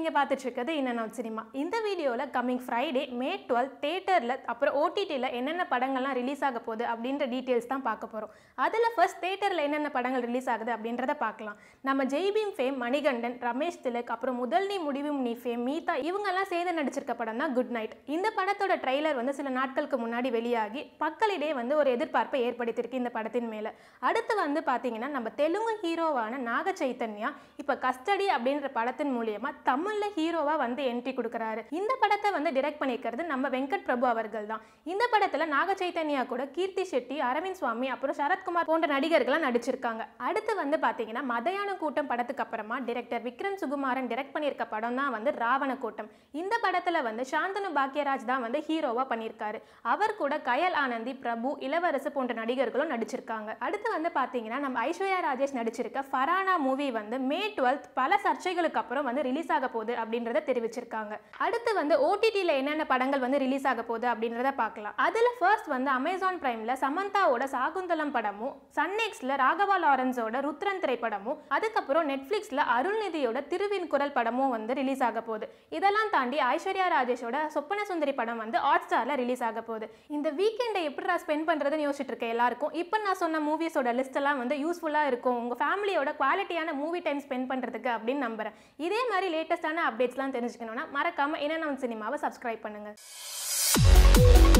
நீங்கள் பார்த்துட்டு இருக்கிறது இன் அவுட் சினிமா இந்த வீடியோவில் கம்மிங் ஃப்ரைடே மே டுவெல் தேட்டரில் அப்புறம் ஓடிடியில் என்னென்ன படங்கள்லாம் ரிலீஸ் ஆக போகுது அப்படின்ற டீட்டெயில்ஸ் தான் பார்க்க போகிறோம் அதில் ஃபர்ஸ்ட் தேட்டரில் என்னென்ன படங்கள் ரிலீஸ் ஆகுது அப்படின்றத பார்க்கலாம் நம்ம ஜெய்பீம் ஃபேம் மணிகண்டன் ரமேஷ் திலக் அப்புறம் முதல் நீ முடிவும் நீ ஃபேம் மீதா இவங்கெல்லாம் சேர்ந்து நடிச்சிருக்க படம் தான் குட் நைட் இந்த படத்தோட ட்ரைலர் வந்து சில நாட்களுக்கு முன்னாடி வெளியாகி மக்களிடையே வந்து ஒரு எதிர்பார்ப்பை ஏற்படுத்தியிருக்கு இந்த படத்தின் மேலே அடுத்து வந்து பார்த்தீங்கன்னா நம்ம தெலுங்கு ஹீரோவான நாக சைத்தன்யா இப்போ கஸ்டடி அப்படின்ற படத்தின் மூலியமா தமிழ்ல ஹீரோவா வந்து என்ட்ரி கொடுக்குறாரு இந்த படத்தை வந்து டிரெக்ட் பண்ணியிருக்கிறது நம்ம வெங்கட் பிரபு அவர்கள் தான் இந்த படத்துல நாக சைத்தன்யா கூட கீர்த்தி ஷெட்டி அரவிந்த் சுவாமி அப்புறம் சரத்குமார் போன்ற நடிகர்கள்லாம் நடிச்சிருக்காங்க அடுத்து வந்து பாத்தீங்கன்னா மதையான கூட்டம் படத்துக்கு அப்புறமா டிரெக்டர் விக்ரம் சுகுமாரன் டிரெக்ட் பண்ணியிருக்க படம் தான் வந்து ராவண கூட்டம் இந்த படத்துல வந்து சாந்தனு பாக்யராஜ் தான் வந்து ஹீரோவா பண்ணியிருக்காரு அவர் கூட கயல் ஆனந்தி பிரபு இளவரசு போன்ற நடிகர்களும் நடிச்சிருக்காங்க அடுத்து வந்து பாத்தீங்கன்னா நம்ம ஐஸ்வர்யா ராஜேஷ் நடிச்சிருக்க ஃபரானா மூவி வந்து மே டுவெல்த் பல சர்ச்சைகளுக்கு அப்புறம் வந்து ரிலீஸ் ஆக போகுது அப்படின்றத தெரிவிச்சிருக்காங்க அடுத்து வந்து ஓடிடியில் என்னென்ன படங்கள் வந்து ரிலீஸ் ஆக போகுது அப்படின்றத பார்க்கலாம் அதில் ஃபர்ஸ்ட் வந்து அமேசான் பிரைம்ல சமந்தாவோட சாகுந்தலம் படமும் சன்னெக்ஸ்ல ராகவா லாரன்ஸோட ருத்ரன் திரைப்படமும் அதுக்கப்புறம் நெட்ஃப்ளிக்ஸ்ல அருள்நிதியோட திருவின் குரல் படமும் வந்து ரிலீஸ் ஆக போகுது இதெல்லாம் தாண்டி ஐஸ்வர்யா ராஜேஷோட சொப்பன சுந்தரி படம் வந்து ஹாட் ஸ்டார்ல ரிலீஸ் ஆக போகுது இந்த வீக்கெண்டை எப்படி ஸ்பெண்ட் பண்றதுன்னு யோசிச்சுட்டு இருக்கேன் எல்லாருக்கும் இப்போ நான் சொன்ன மூவிஸோட லிஸ்ட் எல்லாம் வந்து யூஸ்ஃபுல்லா இருக்கும் உங்க ஃபேமிலியோட குவாலிட்டியான மூவி டைம் ஸ்பெண்ட் பண்றதுக்கு அப்படின்னு நம்புறேன் இதே மாதிரி லேட்டஸ்டான அப்டேட்ஸ்லாம் தெரிஞ்சுக்கணும்னா மறக்காம என்ன சினிமாவை சப்ஸ்கிரைப் பண்ணுங்க